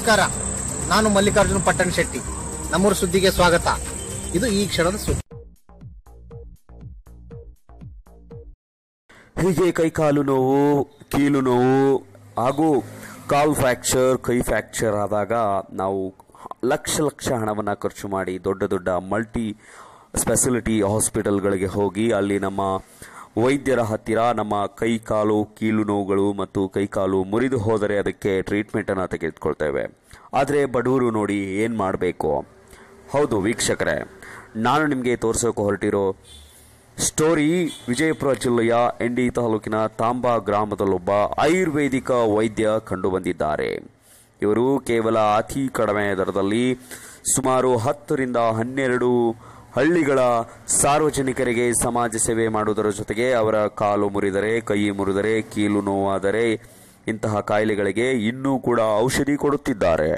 ನಮಸ್ಕಾರ ನಾನು ಮಲ್ಲಿಕಾರ್ಜುನ ಪಟ್ಟಣ ಶೆಟ್ಟಿ ನಮ್ಮೂರ ಸುದ್ದಿಗೆ ಸ್ವಾಗತ ಇದು ಈ ಕ್ಷಣದ ಸುದ್ದಿ ಹೀಗೆ ಕೈಕಾಲು ನೋವು ಕೀಲು ನೋವು ಹಾಗೂ ಕಾಲು ಫ್ರ್ಯಾಕ್ಚರ್ ಕೈ ಫ್ರ್ಯಾಕ್ಚರ್ ಆದಾಗ ನಾವು ಲಕ್ಷ ಲಕ್ಷ ಹಣವನ್ನು ಖರ್ಚು ಮಾಡಿ ದೊಡ್ಡ ದೊಡ್ಡ ಮಲ್ಟಿ ಸ್ಪೆಷಾಲಿಟಿ ಹಾಸ್ಪಿಟಲ್ಗಳಿಗೆ ಹೋಗಿ ಅಲ್ಲಿ ನಮ್ಮ ವೈದ್ಯರ ಹತ್ತಿರ ನಮ್ಮ ಕೈ ಕಾಲು ಕೀಲು ನೋವುಗಳು ಮತ್ತು ಕೈ ಕಾಲು ಮುರಿದು ಹೋದರೆ ಅದಕ್ಕೆ ಟ್ರೀಟ್ಮೆಂಟನ್ನು ತೆಗೆದುಕೊಳ್ತೇವೆ ಆದರೆ ಬಡವರು ನೋಡಿ ಏನು ಮಾಡಬೇಕು ಹೌದು ವೀಕ್ಷಕರೇ ನಾನು ನಿಮಗೆ ತೋರಿಸೋಕೆ ಹೊರಟಿರೋ ಸ್ಟೋರಿ ವಿಜಯಪುರ ಜಿಲ್ಲೆಯ ಎಂಡಿ ತಾಲೂಕಿನ ತಾಂಬಾ ಗ್ರಾಮದಲ್ಲೊಬ್ಬ ಆಯುರ್ವೇದಿಕ ವೈದ್ಯ ಕಂಡುಬಂದಿದ್ದಾರೆ ಇವರು ಕೇವಲ ಅತಿ ಕಡಿಮೆ ದರದಲ್ಲಿ ಸುಮಾರು ಹತ್ತರಿಂದ ಹನ್ನೆರಡು ಹಳ್ಳಿಗಳ ಸಾರ್ವಜನಿಕರಿಗೆ ಸಮಾಜ ಸೇವೆ ಮಾಡುವುದರ ಜೊತೆಗೆ ಅವರ ಕಾಲು ಮುರಿದರೆ ಕೈ ಮುರಿದರೆ ಕೀಲು ನೋವಾದರೆ ಇಂತಹ ಕಾಯಿಲೆಗಳಿಗೆ ಇನ್ನೂ ಕೂಡ ಔಷಧಿ ಕೊಡುತ್ತಿದ್ದಾರೆ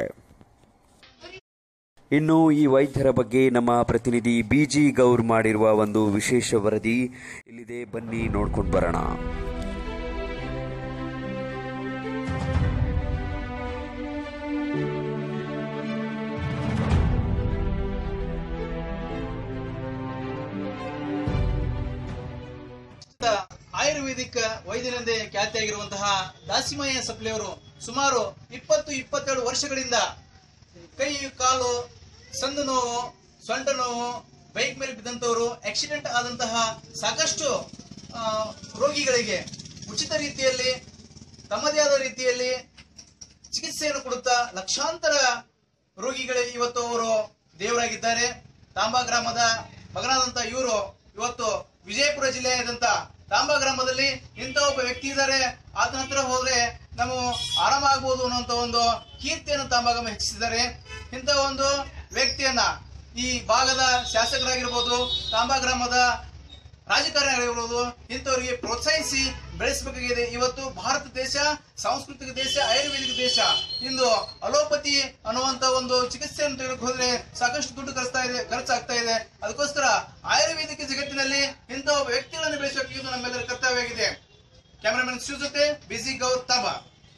ಇನ್ನು ಈ ವೈದ್ಯರ ಬಗ್ಗೆ ನಮ್ಮ ಪ್ರತಿನಿಧಿ ಬಿಜಿ ಗೌರ್ ಮಾಡಿರುವ ಒಂದು ವಿಶೇಷ ವರದಿ ಇಲ್ಲಿದೆ ಬನ್ನಿ ನೋಡ್ಕೊಂಡು ಬರೋಣ ಪ್ರಸಿದ್ಧ ಆಯುರ್ವೇದಿಕ್ ವೈದ್ಯನೆಂದೇ ಖ್ಯಾತಿಯಾಗಿರುವಂತಹ ದಾಸಿಮಯ್ಯ ಸಪ್ಲೆ ಅವರು ಸುಮಾರು ಇಪ್ಪತ್ತು ಇಪ್ಪತ್ತೆರಡು ವರ್ಷಗಳಿಂದ ಕೈ ಕಾಲು ಸಂದು ನೋವು ಸೊಂಟ ನೋವು ಬೈಕ್ ಮೇಲೆ ಬಿದ್ದಂತವರು ಆಕ್ಸಿಡೆಂಟ್ ಆದಂತಹ ಸಾಕಷ್ಟು ಆ, ರೋಗಿಗಳಿಗೆ ಉಚಿತ ರೀತಿಯಲ್ಲಿ ತಮ್ಮದೇ ಆದ ರೀತಿಯಲ್ಲಿ ಚಿಕಿತ್ಸೆಯನ್ನು ಕೊಡುತ್ತಾ ಲಕ್ಷಾಂತರ ರೋಗಿಗಳು ಇವತ್ತು ಅವರು ದೇವರಾಗಿದ್ದಾರೆ ತಾಂಬಾ ಗ್ರಾಮದ ಮಗನಾದಂತ ಇವರು ಇವತ್ತು ವಿಜಯಪುರ ಜಿಲ್ಲೆಯಾದಂತ ತಾಂಬಾ ಗ್ರಾಮದಲ್ಲಿ ಇಂಥ ಒಬ್ಬ ವ್ಯಕ್ತಿ ಇದ್ದಾರೆ ಆದ ನಂತರ ಹೋದ್ರೆ ನಾವು ಆರಾಮ ಆಗ್ಬೋದು ಅನ್ನುವಂತ ಒಂದು ಕೀರ್ತಿಯನ್ನು ತಾಂಬಾಗಮ ಹೆಚ್ಚಿಸಿದ್ದಾರೆ ಇಂಥ ಒಂದು ವ್ಯಕ್ತಿಯನ್ನ ಈ ಭಾಗದ ಶಾಸಕರಾಗಿರ್ಬೋದು ತಾಂಬಾ ಗ್ರಾಮದ ರಾಜಕಾರಣಿಗಳಿರ್ಬೋದು ಇಂಥವರಿಗೆ ಪ್ರೋತ್ಸಾಹಿಸಿ ಬೆಳೆಸಬೇಕಾಗಿದೆ ಇವತ್ತು ಭಾರತ ದೇಶ ಸಾಂಸ್ಕೃತಿಕ ದೇಶ ಆಯುರ್ವೇದಿಕ ದೇಶ ಇಂದು ಅಲೋಪತಿ ಅನ್ನುವಂತ ಒಂದು ಚಿಕಿತ್ಸೆಯನ್ನು ತೆಗೆದುಕೊಂಡು ಹೋದ್ರೆ ಸಾಕಷ್ಟು ದುಡ್ಡು ಖರ್ಚ್ತಾ ಇದೆ ಖರ್ಚಾಗ್ತಾ ಇದೆ ಅದಕ್ಕೋಸ್ಕರ ಆಯುರ್ವೇದಿಕ ಜಗತ್ತಿನಲ್ಲಿ ಇಂಥ ಒಬ್ಬ ವ್ಯಕ್ತಿಗಳನ್ನು ಬೆಳೆಸಬೇಕು ನಮ್ಮೆಲ್ಲರ ಕರ್ತವ್ಯವಾಗಿದೆ ಕ್ಯಾಮರಾಮನ್ ಶಿವ ಜೊತೆ ಬಿಸಿ ಗೌರ್ ತಾಬಾ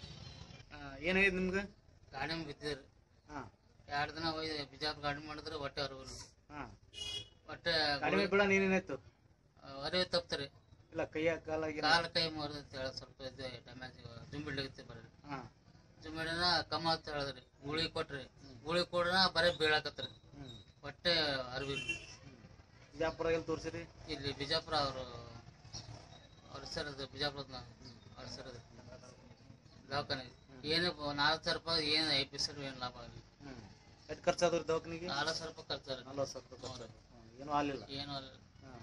ಏನಾಗಿದೆ ನಿಮ್ಗೆ ಗಾಡಿ ಬಿದ್ದಿದ್ರಿ ಹಾ ಎರಡು ದಿನ ಹೋಗಿ ಬಿಜಾಪುರ ಗಾಡಿ ಮಾಡಿದ್ರೆ ಹೊಟ್ಟೆ ಹೊರಗು ಹಾ ಹೊಟ್ಟೆ ಕಡಿಮೆ ಬೀಳ ನೀನೇನಾಯ್ತು ಹೊರಗೆ ತಪ್ತರಿ ಇಲ್ಲ ಕೈಯ ಕಾಲಾಗಿ ಕಾಲ ಕೈ ಮುರಿದೈತೆ ಹೇಳ ಸ್ವಲ್ಪ ಇದು ಡ್ಯಾಮೇಜ್ ಜುಂಬಿಡ್ಲಿಕ್ಕೆ ಬರ್ರಿ ಹಾ ಜುಂಬಿಡಿನ ಕಮ್ಮ ಅಂತ ಹೇಳಿದ್ರಿ ಗುಳಿ ಕೊಟ್ರಿ ಗುಳಿ ಕೊಡ್ರ ಬರೀ ಬೀಳಾಕತ್ರಿ ಹ್ಮ್ ಹೊಟ್ಟೆ ಅರ್ವಿ ಬಿಜಾಪುರ ಎಲ್ಲಿ ತೋರಿಸಿರಿ ಇಲ್ಲಿ ಬಿಜಾಪುರ ಅವರು ಅವ್ರ ಸರ್ ಅದು ಬಿಜಾಪುರದ ಅವ್ರ ಸರ್ ಅದು ದವಾಖಾನೆ ಏನು ನಾಲ್ಕು ಸಾವಿರ ರೂಪಾಯಿ ಏನು ಐ ಪಿ ಸರ್ ಏನು ಲಾಭ ಆಗಲಿ ಹ್ಮ್ ಎಷ್ಟು ಖರ್ಚಾದ್ರಿ ದವಾಖಾನಿಗೆ ನಾಲ್ಕು ಸಾವಿರ ರೂಪಾಯಿ ಖರ್ಚಾರಿ ನಲ್ವತ್ತು ಸಾವಿರ ರೂಪಾಯಿ ಖರ್ಚು ಹ್ಮ್. ಏನೂ ಆಗಲಿಲ್ಲ ಏನು ಅಲ್ಲ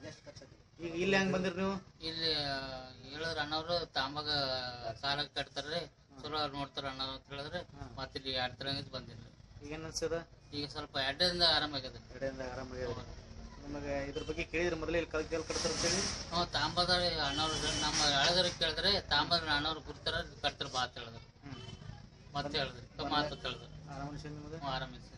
ಈಗ ಇಲ್ಲಿ ಹೆಂಗ್ ಬಂದಿರಿ ನೀವು ಇಲ್ಲಿ ಹೇಳಿದ್ರ ಅಣ್ಣವ್ರು ತಾಂಬಾಗ ಸಾಲ ಕಟ್ತಾರ್ರಿ ಚಲೋ ನೋಡ್ತಾರ ಅಣ್ಣ ಅಂತ ಹೇಳಿದ್ರೆ ಮತ್ತೆ ಇಲ್ಲಿ ಎರಡ್ ತಿಂಗಳಿಂದ ಬಂದಿಲ್ರಿ ಈಗ ಏನ್ ಅನ್ಸದ ಈಗ ಸ್ವಲ್ಪ ಎರಡರಿಂದ ಆರಾಮಾಗ್ಯದ ಕಡೆಯಿಂದ ಆರಾಮಾಗಿ ನಿಮಗೆ ಇದ್ರ ಬಗ್ಗೆ ಕೇಳಿದ್ರೆ ಮೊದಲೇ ಇಲ್ಲಿ ಕಲ್ ಕಟ್ತಾರ ಅಂತೇಳಿ ಹ್ಞೂ ತಾಂಬದ ಅಣ್ಣವ್ರು ನಮ್ಮ ಹಳೆದವ್ರಿಗೆ ಕೇಳಿದ್ರೆ ತಾಂಬದ ಅಣ್ಣವ್ರು ಗುರ್ತಾರ ಕಟ್ತಾರ ಬಾ ಅಂತ ಹೇಳಿದ್ರು ಹ್ಮ್ ಮತ್ತೆ ಹೇಳಿದ್ರಿ ಮಾತು ಅಂತ ಹೇಳಿದ್ರು ಆರಾಮ ಅನ್ಸಿದ್ ನಿಮಗೆ ಹ್ಞೂ ಆರಾಮಿಸಿ